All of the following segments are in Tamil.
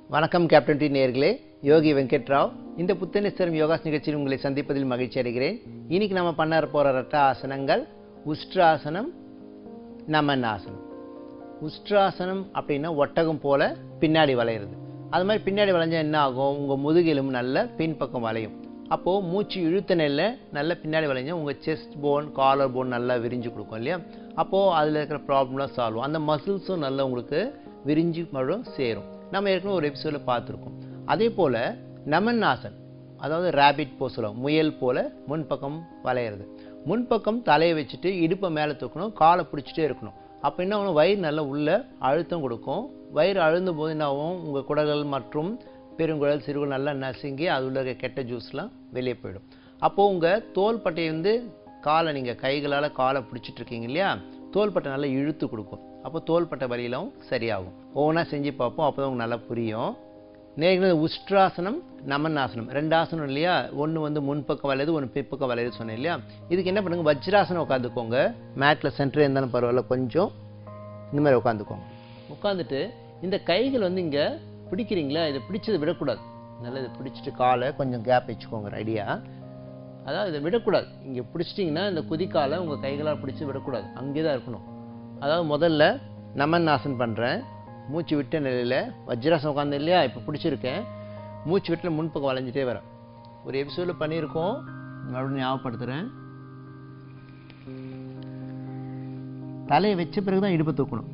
வணக்கம் கேப்டன் டி நேர்களே யோகி வெங்கட்ராவ் இந்த புத்தனேஸ்வரம் யோகாஸ் நிகழ்ச்சியில் உங்களை சந்திப்பதில் மகிழ்ச்சி அடைகிறேன் இன்னைக்கு நம்ம பண்ண போகிற ரெட்ட ஆசனங்கள் உஷ்ட்ராசனம் நமன் ஆசனம் உஷ்ட்ராசனம் அப்படின்னா ஒட்டகம் போல பின்னாடி வளையிறது அது மாதிரி பின்னாடி வளைஞ்சா என்ன ஆகும் உங்கள் முதுகெலும்பு நல்ல பின்பக்கம் வளையும் அப்போது மூச்சு இழுத்த நெல்ல நல்ல பின்னாடி வளைஞ்சா உங்கள் செஸ்ட் போன் காலர் போன் நல்லா விரிஞ்சு கொடுக்கும் இல்லையா அப்போது அதில் இருக்கிற ப்ராப்ளம்லாம் சால்வ் அந்த மசில்ஸும் நல்லா உங்களுக்கு விரிஞ்சு மறுபடியும் சேரும் நம்ம ஏற்கனவே ஒரு எபிசோடில் பார்த்துருக்கோம் அதே போல் நமன் ஆசன் அதாவது ரேபிட் போ சொல்லுவோம் முயல் போல் முன்பக்கம் வளையிறது முன்பக்கம் தலையை வச்சுட்டு இடுப்பை மேலே தூக்கணும் காலை பிடிச்சிட்டே இருக்கணும் அப்போ என்ன ஆகும் வயிறு நல்லா உள்ள அழுத்தம் கொடுக்கும் வயிறு அழுந்தும் போது என்ன ஆகும் உங்கள் குடல்கள் மற்றும் பெருங்குடல் சிறுகுடல் நல்லா நசுங்கி அது உள்ள இருக்க கெட்ட ஜூஸ்லாம் வெளியே போயிடும் அப்போது உங்கள் தோள்பட்டையை வந்து காலை நீங்கள் கைகளால் காலை பிடிச்சிட்டு இருக்கீங்க இல்லையா தோள்பட்டை நல்லா இழுத்து கொடுக்கும் அப்போ தோள்பட்டை வலியிலும் சரியாகும் ஒவ்வொன்றா செஞ்சு பார்ப்போம் அப்போ தான் உங்களுக்கு நல்லா புரியும் நேர்களை உஷ்ட்ராசனம் நமன்னாசனம் ரெண்டு ஆசனம் இல்லையா ஒன்று வந்து முன்பக்கம் வளையுது ஒன்று பிற்பக்கம் வளையுது சொன்னேன் இல்லையா இதுக்கு என்ன பண்ணுங்க வஜ்ராசனம் உட்காந்துக்கோங்க மேட்டில் சென்டர் இருந்தாலும் பரவாயில்ல கொஞ்சம் இந்த மாதிரி உட்காந்துக்கோங்க உட்காந்துட்டு இந்த கைகள் வந்து இங்கே பிடிக்கிறீங்களா இதை பிடிச்சதை விடக்கூடாது நல்லா இதை பிடிச்சிட்டு காலை கொஞ்சம் கேப் வச்சுக்கோங்க ரெடியாக அதாவது இதை விடக்கூடாது இங்கே பிடிச்சிட்டிங்கன்னா இந்த குதிக்காலை உங்கள் கைகளால் பிடிச்சி விடக்கூடாது அங்கே தான் இருக்கணும் அதாவது முதல்ல நமன் ஆசன் பண்ணுறேன் மூச்சு விட்ட நிலையில் வஜ்ராசனம் உட்காந்து இல்லையா இப்போ பிடிச்சிருக்கேன் மூச்சு விட்டு முன்பக்கம் வளைஞ்சிட்டே வரேன் ஒரு எபிசோடில் பண்ணியிருக்கோம் மறுபடியும் ஞாபகப்படுத்துகிறேன் தலையை வச்ச பிறகு தான் இடுப்பை தூக்கணும்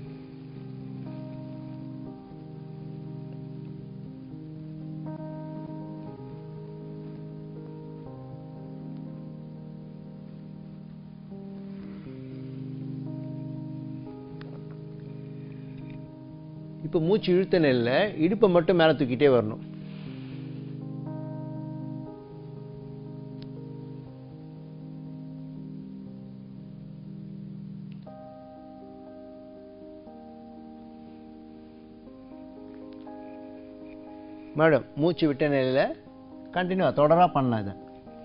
இப்போ மூச்சு இழுத்த நிலையில் இடுப்பை மட்டும் மேலே தூக்கிட்டே வரணும் மேடம் மூச்சு விட்ட நிலையில் கண்டினியூ தொடராக பண்ணலாம் இதை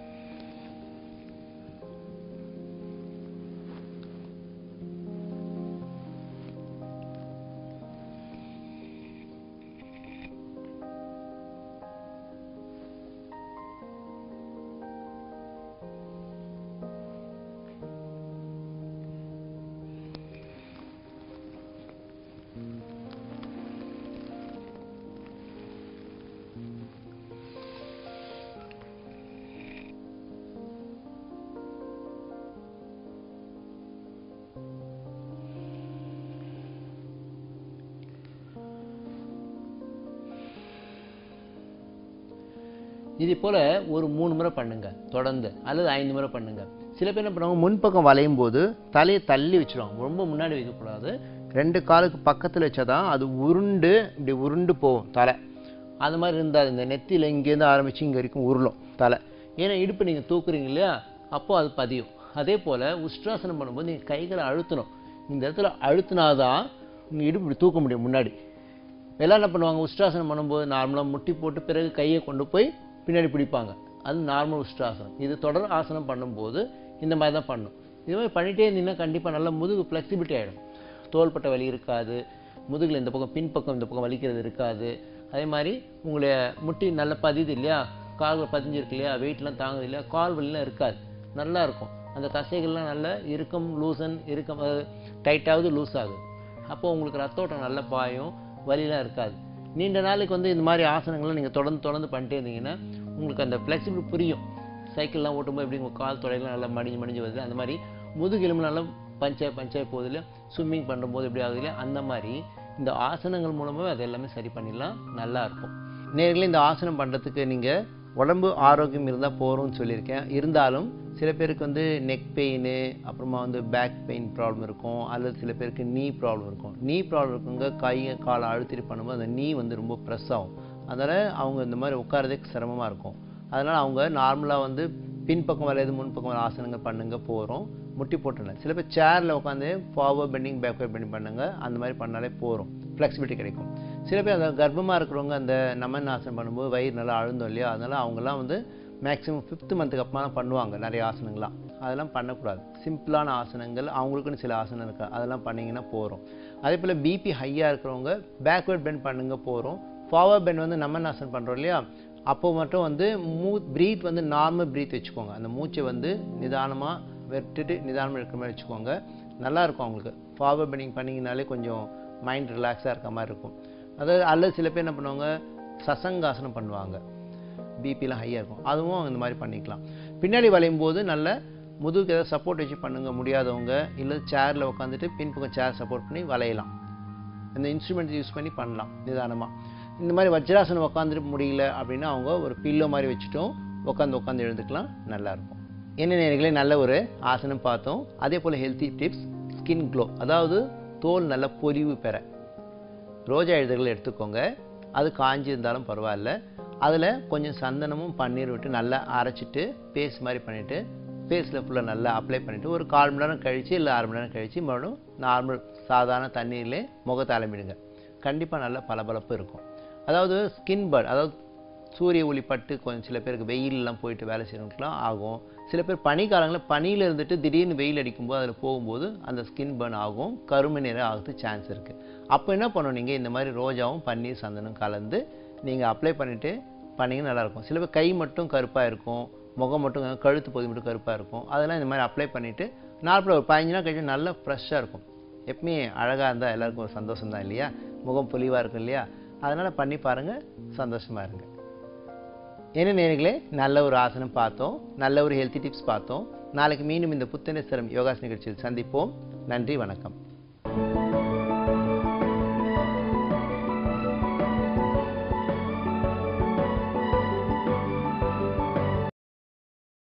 இது போல் ஒரு மூணு முறை பண்ணுங்க தொடர்ந்து அல்லது ஐந்து முறை பண்ணுங்க சில பேர் என்ன பண்ணுவாங்க முன்பக்கம் வளையும் போது தலையை தள்ளி வச்சிருவாங்க ரொம்ப முன்னாடி வைக்கக்கூடாது ரெண்டு காலுக்கு பக்கத்தில் வச்சா தான் அது உருண்டு இப்படி உருண்டு போகும் தலை அது மாதிரி இருந்தால் இந்த நெத்தியில் இங்கேருந்து ஆரம்பித்து இங்கே வரைக்கும் உருளும் தலை ஏன்னா இடுப்பு நீங்கள் தூக்குறீங்க இல்லையா அப்போது அது பதியும் அதே போல் உஷ்ட்ராசனம் பண்ணும்போது நீங்கள் கைகளை அழுத்தணும் இந்த இடத்துல அழுத்தினாதான் நீங்கள் இடுப்பு இப்படி தூக்க முடியும் முன்னாடி எல்லாம் என்ன பண்ணுவாங்க உஷ்ட்ராசனம் பண்ணும்போது நார்மலாக முட்டி போட்டு பிறகு கையை கொண்டு போய் பின்னாடி பிடிப்பாங்க அது நார்மல் உஷ்ட்ராசனம் இது தொடர் ஆசனம் பண்ணும்போது இந்த மாதிரி தான் பண்ணும் இது மாதிரி பண்ணிகிட்டே இருந்தீங்கன்னா கண்டிப்பாக நல்லா முதுகு ஃப்ளெக்சிபிலிட்டி ஆகிடும் தோள்பட்ட வலி இருக்காது முதுகில் இந்த பக்கம் பின்பக்கம் இந்த பக்கம் வலிக்கிறது இருக்காது அதே மாதிரி உங்களுடைய முட்டி நல்லா பதிது இல்லையா கால்கள் பதிஞ்சிருக்கு இல்லையா வெயிட்லாம் தாங்குது இல்லையா கால் வலிலாம் இருக்காது நல்லா இருக்கும் அந்த தசைகள்லாம் நல்லா இறுக்கம் லூசன் இறுக்கம் டைட்டாவது லூஸ் ஆகுது அப்போ உங்களுக்கு ரத்தோட்டம் நல்லா பாயும் வலிலாம் இருக்காது நீண்ட நாளைக்கு வந்து இந்த மாதிரி ஆசனங்களை நீங்கள் தொடர்ந்து தொடர்ந்து பண்ணிட்டே இருந்தீங்கன்னா உங்களுக்கு அந்த ஃப்ளெக்சிபிள் புரியும் சைக்கிள்லாம் ஓட்டும்போது எப்படி உங்கள் கால் தொடையெல்லாம் நல்லா மடிஞ்சு மடிஞ்சு வருது அந்த மாதிரி முதுகெலும்பு நல்லா பஞ்சாய் பஞ்சாய் போகுது இல்லையா ஸ்விம்மிங் பண்ணும்போது எப்படி ஆகுது இல்லையா அந்த மாதிரி இந்த ஆசனங்கள் மூலமாகவே அது எல்லாமே சரி பண்ணிடலாம் நல்லா இருக்கும் நேரில் இந்த ஆசனம் பண்ணுறதுக்கு நீங்கள் உடம்பு ஆரோக்கியம் இருந்தால் போகிறோம்னு சொல்லியிருக்கேன் இருந்தாலும் சில பேருக்கு வந்து நெக் பெயின் அப்புறமா வந்து பேக் பெயின் ப்ராப்ளம் இருக்கும் அல்லது சில பேருக்கு நீ ப்ராப்ளம் இருக்கும் நீ ப்ராப்ளம் இருக்கவங்க கையை காலை அழுத்திட்டு பண்ணும்போது அந்த நீ வந்து ரொம்ப ப்ரெஸ் ஆகும் அதனால் அவங்க இந்த மாதிரி உட்காரதுக்கு சிரமமாக இருக்கும் அதனால் அவங்க நார்மலாக வந்து பின்பக்கம் வரையாது முன்பக்கம் ஆசனங்கள் பண்ணுங்க போகிறோம் முட்டி போட்டுடலாம் சில பேர் சேரில் உட்காந்து ஃபார்வர்ட் பெண்டிங் பேக்வர்ட் பெண்டிங் பண்ணுங்க அந்த மாதிரி பண்ணாலே போகிறோம் ஃப்ளெக்சிபிலிட்டி கிடைக்கும் சில பேர் அந்த கர்ப்பமாக இருக்கிறவங்க அந்த நமன் ஆசனம் பண்ணும்போது வயிறு நல்லா அழுந்தோம் இல்லையா அதனால் அவங்கெல்லாம் வந்து மேக்ஸிமம் ஃபிஃப்த் மந்த்துக்கு அப்புறமா பண்ணுவாங்க நிறைய ஆசனங்கள்லாம் அதெல்லாம் பண்ணக்கூடாது சிம்பிளான ஆசனங்கள் அவங்களுக்குன்னு சில ஆசனம் இருக்கு அதெல்லாம் பண்ணிங்கன்னா போகிறோம் அதே போல் பிபி ஹையாக இருக்கிறவங்க பேக்வேர்ட் பெண்ட் பண்ணுங்க போகிறோம் ஃபார்வர்ட் பெண்ட் வந்து நமநாசன் பண்ணுறோம் இல்லையா அப்போ மட்டும் வந்து மூ ப்ரீத் வந்து நார்மல் ப்ரீத் வச்சுக்கோங்க அந்த மூச்சை வந்து நிதானமாக வெட்டுட்டு நிதானமாக இருக்கிற மாதிரி வச்சுக்கோங்க நல்லா இருக்கும் அவங்களுக்கு ஃபார்வர்ட் பெண்டிங் பண்ணிங்கனாலே கொஞ்சம் மைண்ட் ரிலாக்ஸாக இருக்க மாதிரி இருக்கும் அதாவது அல்லது சில பேர் என்ன பண்ணுவாங்க சசங்காசனம் பண்ணுவாங்க பிபிலாம் ஹையாக இருக்கும் அதுவும் இந்த மாதிரி பண்ணிக்கலாம் பின்னாடி வளையும் போது நல்ல முதுகுக்கு ஏதாவது சப்போர்ட் வச்சு பண்ணுங்க முடியாதவங்க இல்லை சேரில் உட்காந்துட்டு பின்பக்கம் சேர் சப்போர்ட் பண்ணி வளையலாம் இந்த இன்ஸ்ட்ருமெண்ட் யூஸ் பண்ணி பண்ணலாம் நிதானமாக இந்த மாதிரி வஜ்ராசனம் உட்காந்துட்டு முடியல அப்படின்னா அவங்க ஒரு பில்லோ மாதிரி வச்சுட்டும் உட்காந்து உட்காந்து எழுந்துக்கலாம் நல்லாயிருக்கும் என்ன நேர்களே நல்ல ஒரு ஆசனம் பார்த்தோம் அதே போல் ஹெல்த்தி டிப்ஸ் ஸ்கின் க்ளோ அதாவது தோல் நல்ல பொலிவு பெற ரோஜா இதழ்கள் எடுத்துக்கோங்க அது காஞ்சி இருந்தாலும் பரவாயில்ல அதில் கொஞ்சம் சந்தனமும் பன்னீர் விட்டு நல்லா அரைச்சிட்டு பேஸ்ட் மாதிரி பண்ணிவிட்டு ஃபேஸில் ஃபுல்லாக நல்லா அப்ளை பண்ணிவிட்டு ஒரு கால் மணி நேரம் கழித்து இல்லை அரை மணி நேரம் கழித்து மறுபடியும் நார்மல் சாதாரண தண்ணீரிலே முகத்தை அலம்பிடுங்க கண்டிப்பாக நல்ல பளபளப்பு இருக்கும் அதாவது ஸ்கின் பர்ட் அதாவது சூரிய ஒளி பட்டு கொஞ்சம் சில பேருக்கு வெயிலெலாம் போயிட்டு வேலை செய்யறவங்களுக்குலாம் ஆகும் சில பேர் பனிக்காலங்களில் பனியில் இருந்துட்டு திடீர்னு வெயில் அடிக்கும்போது அதில் போகும்போது அந்த ஸ்கின் பர்ன் ஆகும் கருமை நிறம் ஆகிறதுக்கு சான்ஸ் இருக்குது அப்போ என்ன பண்ணணும் நீங்கள் இந்த மாதிரி ரோஜாவும் பன்னீர் சந்தனம் கலந்து நீங்கள் அப்ளை பண்ணிவிட்டு பண்ணிங்கன்னா நல்லாயிருக்கும் சில பேர் கை மட்டும் கருப்பாக இருக்கும் முகம் மட்டும் கழுத்து பகுதி மட்டும் கருப்பாக இருக்கும் அதெல்லாம் இந்த மாதிரி அப்ளை பண்ணிவிட்டு நார்மலாக ஒரு பதினஞ்சு நாள் கழிச்சு நல்லா ஃப்ரெஷ்ஷாக இருக்கும் எப்பவுமே அழகாக இருந்தால் எல்லாருக்கும் ஒரு சந்தோஷம் தான் இல்லையா முகம் பொலிவாக இருக்கும் இல்லையா அதனால் பண்ணி பாருங்கள் சந்தோஷமாக இருங்க என்ன நேர்களே நல்ல ஒரு ஆசனம் பார்த்தோம் நல்ல ஒரு ஹெல்த்தி டிப்ஸ் பார்த்தோம் நாளைக்கு மீண்டும் இந்த புத்தனேஸ்வரம் யோகாஸ் நிகழ்ச்சியில் சந்திப்போம் நன்றி வணக்கம்